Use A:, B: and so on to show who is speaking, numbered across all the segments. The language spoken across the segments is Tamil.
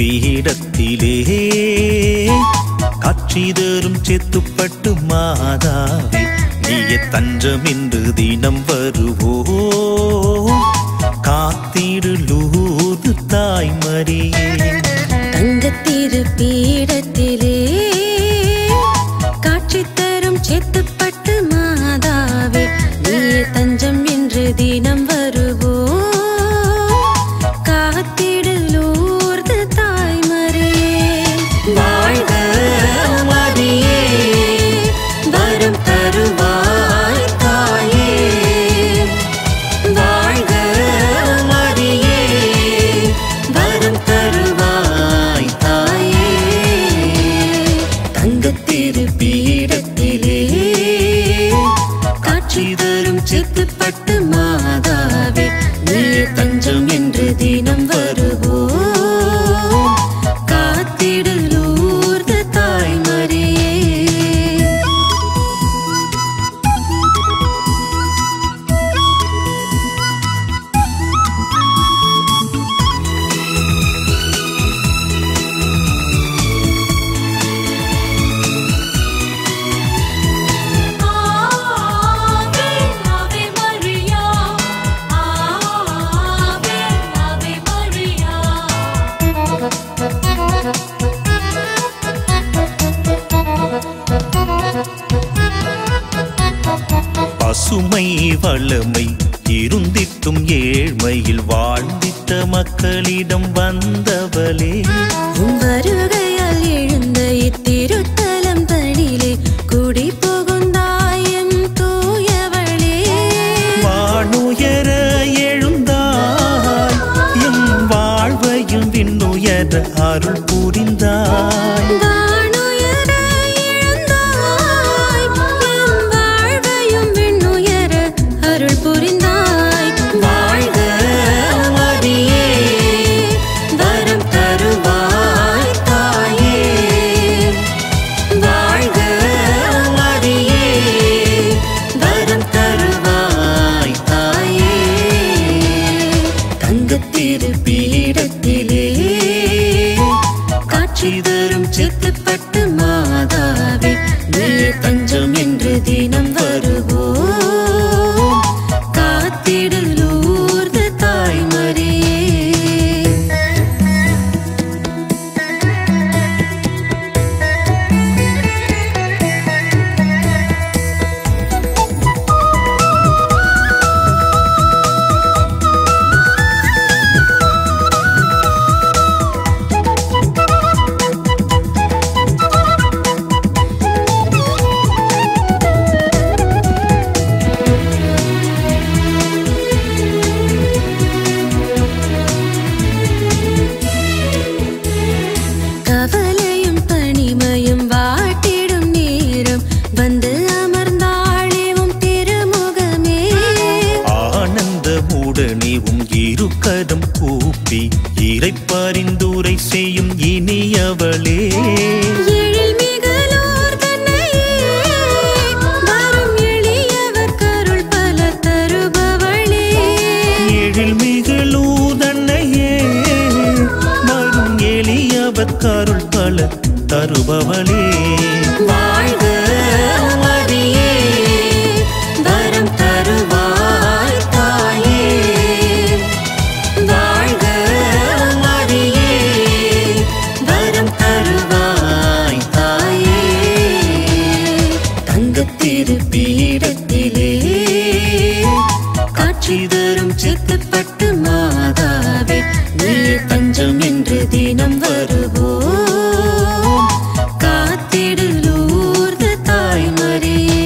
A: பீடத்திலே காட்சி தரும் செத்துப்பட்டு மாதாவே நீய தஞ்சம் என்று தினம் வருவோ காத்திடுலூது தாய்மரியே
B: தங்கத்திரு பீடத்திலே காட்சி தரும் செத்துப்பட்டு மாதாவே நீயே தஞ்சம் என்று தினம் வருவோ காத்திடலூர்து தாய்மரியே வாழ்க மரியே வரம் தருவாய் தாயே வாழ்க மரியே வரம் தருவாய் தாயே தங்கத்திரு பீடத்திலே காட்சி தரும் சித்துப்பட்டு மாதாவே நீ தஞ்சம் என்று தினம் வருவோ காத்திடலூர்த தாய்மரியே
C: Ave Ave Maria Ave Ave Maria
A: பசுமை வளமை இருந்திட்டும் ஏழ்மையில் வாழ்ந்திட்ட மக்களிடம் வந்தவளே
B: உம் வருகையால் எழுந்த இத்திருத்தலம் தனிலே குடி புகுந்தாயம் தூயவளே
A: வானுயர எழுந்தாய் எம் வாழ்வையும் விண்ணுயர அருள் புரிந்தாய்
B: வானுயர எழுந்தாய் என் வாழ்வையும் விண்ணுயர அருள் புரிந்தாய் வாழ்க மரியே வரம் தருவாய் தாயே வாழ்க மரியே வரம் தருவாய் தாயே தங்கத்திரு பீடத்திலே காட்சி தரும் சித்துப்பட்டு மாதாவே நீ தஞ்சம் என்று தினம் வருவோ காத்திடலூர்த தாய்மரியே கவலையும் தனிமையும் வாட்டிடும் நேரம் வந்து அமர்ந்தாளேவும் திருமுகமே
A: ஆனந்தமுடனே உம் இருக்கரம் கூப்பி இறை பரிந்துரை செய்யும் இனியவளே
B: எழில் மிகலோர் தன்னையே வரும் எளியவர் கருள் பல தருபவளே
A: எழில் மிகளூதன்னையே வரும் எளியவர் கருள் பல தருபவளே
B: வாழ்க மரியே வரம் தருவாய் தாயே வாழ்க மரியே வரம் தருவாய் தாயே தங்கத்திரு பீடத்திலே காட்சி தரும் சித்துப்பட்டு மாதாவே நீ தஞ்சம் என்று தினம் வருவோ காத்திடலூர்த தாய்மரியே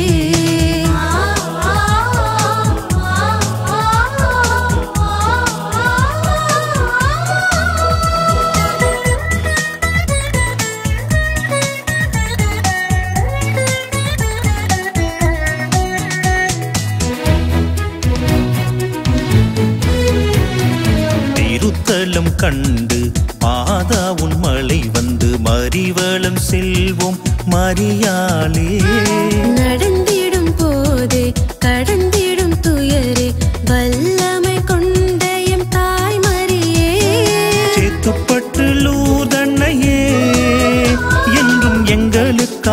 A: திருத்தலம் கண்டு மாதா உன் மலை வந்து மறிவளம் செல்வோம் மரியாளே
B: நடந்திடும் போதே கடந்திடும் துயரே வல்லமை கொண்ட எம் தாய்மரியே
A: சேத்துப்பட்டு லூத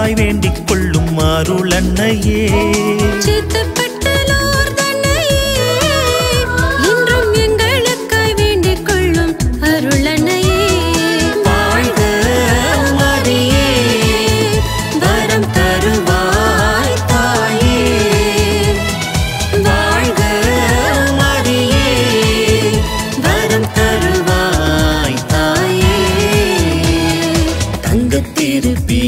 A: எங்களுக்காய் வேண்டிக் கொள்ளும் அருளன்னையே
B: சித்தப்பட்டலோர் தன்னையே இன்றும் எங்களுக்காய் வேண்டிக் கொள்ளும் அருளனையே
A: வாழ்க மரியே வரம் தருவாய் தாயே வாழ்க மரியே வரம் தருவாய் தாயே தங்கத்திரு